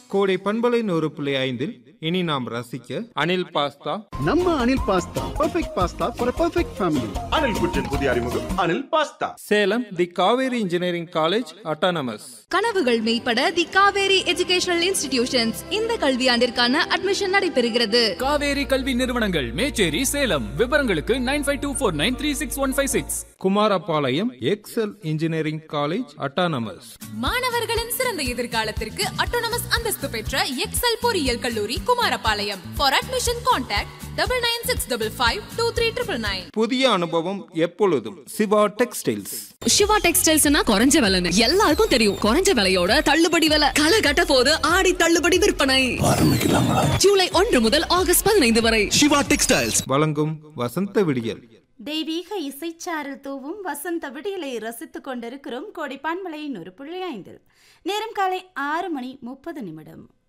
கோடை பண்பலை நூறு புள்ளி ஐந்தில் இனி நாம் ரசிக்க அனில் பாஸ்தா நம்ம Anil pasta perfect pasta for perfect family Anil குற்றின் புதிய அறிமுகம் Anil pasta Salem the Kaveri engineering college autonomous கனவுகள் மெய்ப்பட தி காவேரி எஜுகேஷனல் இன்ஸ்டிடியூஷன்ஸ் இந்த கல்வியாண்டிற்கான அட்மிஷன் நடைபெறுகிறது காவேரி கல்வி நிறுவனங்கள் மேச்சேரி சேலம் விவரங்களுக்கு nine five two four nine three six one five six Kumarapalayam Excel engineering college autonomous மாணவர்களின் சிறந்த எதிர்காலத்திற்கு அட்டோனமஸ் அந்தஸ்து பெற்ற எக்ஸல் பொறியியல் கல்லூரி Kumarapalayam for admission contact double nine six double five two three triple nine புதிய அனுபவம் எப்பொழுதும் சிவா டெக்ஸ்டைல்ஸ் சிவா டெக்ஸ்டைல்ஸ்னா குறைஞ்ச விலைன்னு எல்லாருக்கும் தெரியும் குறைஞ்ச விலையோட தள்ளுபடி விலை களை கட்ட போது ஆடி தள்ளுபடி விற்பனை ஜூலை ஒன்று முதல் ஆகஸ்ட் பதினைந்து வரை சிவா டெக்ஸ்டைல்ஸ் வழங்கும் வசந்த விடியல் தெய்வீக இசைச்சாரல் தூவும் வசந்த விடியலை ரசித்துக் கொண்டிருக்கிறோம் கோடிப்பான்மலையின் ஒரு புள்ளி ஐந்தில் நேரம் காலை ஆறு மணி முப்பது நிமிடம்